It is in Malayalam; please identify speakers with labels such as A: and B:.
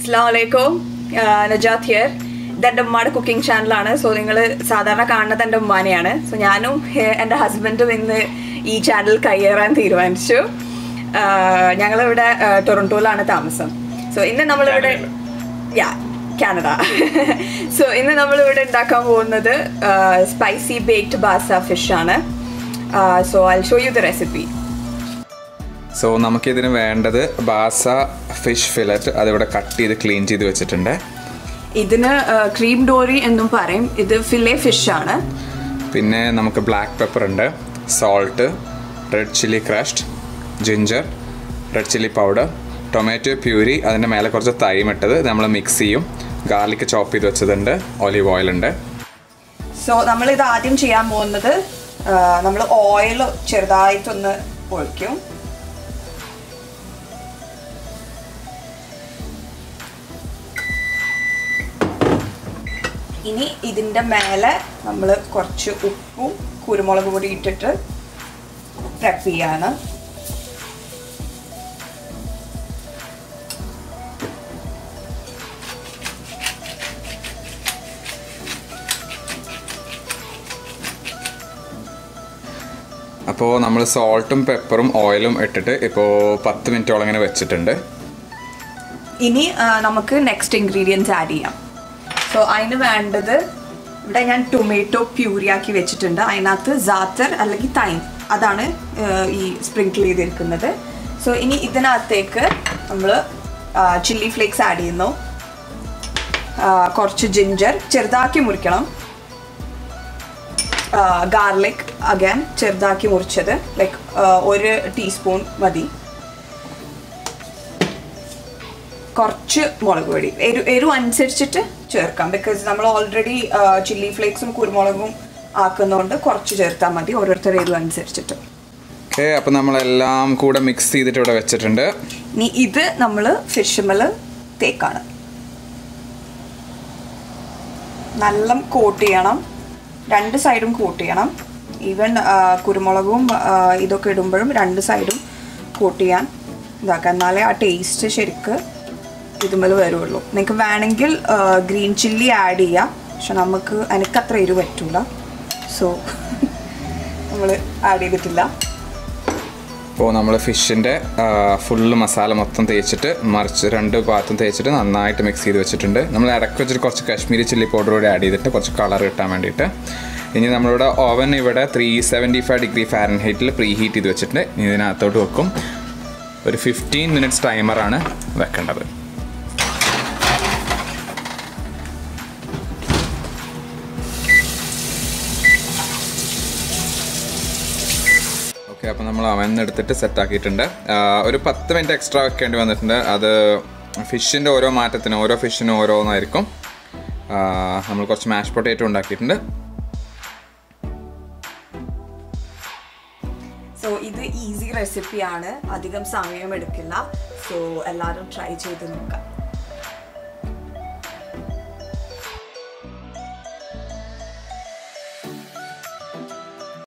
A: അസ്സാം വലൈക്കും നജാത്ത് ഹിയർ ഇതെൻ്റെ ഉമ്മയുടെ കുക്കിംഗ് ചാനലാണ് സോ നിങ്ങൾ സാധാരണ കാണുന്നത് എൻ്റെ ഉമ്മാനെയാണ് സോ ഞാനും ഏഹ്, എൻ്റെ ഹസ്ബൻഡും ഇന്ന് ഈ ചാനൽ കയ്യേറാൻ തീരുമാനിച്ചു ഞങ്ങളിവിടെ ഏഹ്, ടൊറൻറ്റോയിലാണ് താമസം സോ ഇന്ന് നമ്മളിവിടെ യാ കാനഡ സോ ഇന്ന് നമ്മളിവിടെ ഉണ്ടാക്കാൻ പോകുന്നത് സ്പൈസി ബേക്ഡ് ബാസ ഫിഷ് ആണ് so I show you the recipe
B: so നമുക്കിതിന് വേണ്ടത് ബാസ ഫിഷ് ഫിലറ്റ് അതിവിടെ കട്ട് ചെയ്ത് ക്ലീൻ ചെയ്ത് വെച്ചിട്ടുണ്ട്
A: ഇതിന് ക്രീം ഡോറി എന്നും പറയും ഇത് ഫിലെ ഫിഷ് ആണ്
B: പിന്നെ നമുക്ക് ബ്ലാക്ക് പെപ്പർ ഉണ്ട് salt red chilli crushed ginger red chilli powder tomato puree അതിൻ്റെ മേലെ കുറച്ച് തൈം ഇട്ടത് നമ്മൾ മിക്സ് ചെയ്യും ഗാർലിക് ചോപ്പ് ചെയ്ത് വെച്ചതുണ്ട് ഒലിവ് ഓയിൽ ഉണ്ട്
A: സോ നമ്മൾ ഇത് ആദ്യം ചെയ്യാൻ പോകുന്നത് നമ്മൾ ഓയിൽ ചെറുതായിട്ടൊന്ന് ഒഴിക്കും ഇനി ഇതിൻ്റെ മേലെ നമ്മൾ കുറച്ച് ഉപ്പും കുരുമുളക് പൊടി ഇട്ടിട്ട് പ്രപ്പ് ചെയ്യാണ്
B: അപ്പോൾ നമ്മൾ സോൾട്ടും പെപ്പറും ഓയിലും ഇട്ടിട്ട് ഇപ്പോൾ പത്ത് മിനിറ്റോളം ഇങ്ങനെ വെച്ചിട്ടുണ്ട്
A: ഇനി ആ, നമുക്ക് നെക്സ്റ്റ് ഇൻഗ്രീഡിയൻസ് ആഡ് ചെയ്യാം സോ അതിന് വേണ്ടത് ഇവിടെ ഞാൻ ടൊമാറ്റോ പ്യൂരിയാക്കി വെച്ചിട്ടുണ്ട് അതിനകത്ത് സാത്തർ അല്ലെങ്കിൽ തൈം അതാണ് ആ, ഈ സ്പ്രിങ്കിൾ ചെയ്തിരിക്കുന്നത് സോ ഇനി ഇതിനകത്തേക്ക് നമ്മൾ ചില്ലി ഫ്ലേക്സ് ആഡ് ചെയ്യുന്നു ആ, കുറച്ച് ജിഞ്ചർ ചെറുതാക്കി മുറിക്കണം ഗാർലിക് അഗൈൻ ചെറുതാക്കി മുറിച്ചത് ലൈക്ക് ഒരു ടീസ്പൂൺ മതി കുറച്ച് മുളക് പൊടി എരു എരിവ് അനുസരിച്ചിട്ട് ചേർക്കാം ബിക്കോസ് നമ്മൾ ഓൾറെഡി ചില്ലി ഫ്ലേക്സും കുരുമുളകും ആക്കുന്നതുകൊണ്ട് കുറച്ച് ചേർത്താൽ മതി ഓരോരുത്തർ എരിവ് അനുസരിച്ചിട്ട്
B: ഓക്കെ അപ്പോൾ നമ്മളെല്ലാം കൂടെ മിക്സ് ചെയ്തിട്ട് ഇവിടെ വെച്ചിട്ടുണ്ട്
A: ഇനി ഇത് നമ്മൾ ഫിഷുമൽ തേക്കാണ് നല്ല കോട്ട് ചെയ്യണം രണ്ട് സൈഡും കോട്ട് ചെയ്യണം ഈവൻ കുരുമുളകും ആ, ഇതൊക്കെ ഇടുമ്പോഴും രണ്ട് സൈഡും കോട്ട് ചെയ്യാൻ ഇതാക്കാം എന്നാലേ ആ ടേസ്റ്റ് ശരിക്ക് ഇതുമ്മൽ വരുള്ളൂ നിങ്ങൾക്ക് വേണമെങ്കിൽ ഗ്രീൻ ചില്ലി ആഡ് ചെയ്യാം പക്ഷെ നമുക്ക് എനിക്ക് അത്ര എരിവ് പറ്റൂല സോ നമ്മൾ ആഡ് ചെയ്തിട്ടില്ല
B: അപ്പോൾ നമ്മൾ ഫിഷിൻ്റെ ഫുള്ള് മസാല മൊത്തം തേച്ചിട്ട് മറിച്ച് രണ്ട് ഭാഗത്തും തേച്ചിട്ട് നന്നായിട്ട് മിക്സ് ചെയ്ത് വെച്ചിട്ടുണ്ട് നമ്മൾ ഇടയ്ക്ക് വെച്ചിട്ട് കുറച്ച് കാശ്മീരി ചില്ലി പൗഡർ കൂടി ആഡ് ചെയ്തിട്ട് കുറച്ച് കളർ കിട്ടാൻ വേണ്ടിയിട്ട് ഇനി നമ്മളിവിടെ ഓവൻ ഇവിടെ ത്രീ സെവൻറ്റി ഫൈവ് ഡിഗ്രി ഫാരൻ ഹീറ്റിൽ പ്രീ ഹീറ്റ് ചെയ്ത് വെച്ചിട്ടുണ്ട് ഇനി ഇതിനകത്തോട്ട് വെക്കും ഒരു ഫിഫ്റ്റീൻ മിനിറ്റ്സ് ടൈമറാണ് വെക്കേണ്ടത് ഓക്കെ അപ്പോൾ നമ്മൾ അവൻ എടുത്തിട്ട് സെറ്റ് ആക്കിയിട്ടുണ്ട് ആ, ഒരു പത്ത് മിനിറ്റ് എക്സ്ട്രാ വെക്കേണ്ടി വന്നിട്ടുണ്ട് അത് ഫിഷിൻ്റെ ഓരോ മാറ്റത്തിനും ഓരോ ഫിഷിനും ഓരോന്നായിരിക്കും ആ, നമ്മൾ കുറച്ച് മാഷ് പൊട്ടേറ്റോ ഉണ്ടാക്കിയിട്ടുണ്ട്
A: സോ ഇത് ഈസി റെസിപ്പിയാണ് അധികം സമയം എടുക്കില്ല സോ എല്ലാവരും ട്രൈ ചെയ്ത് നോക്കാം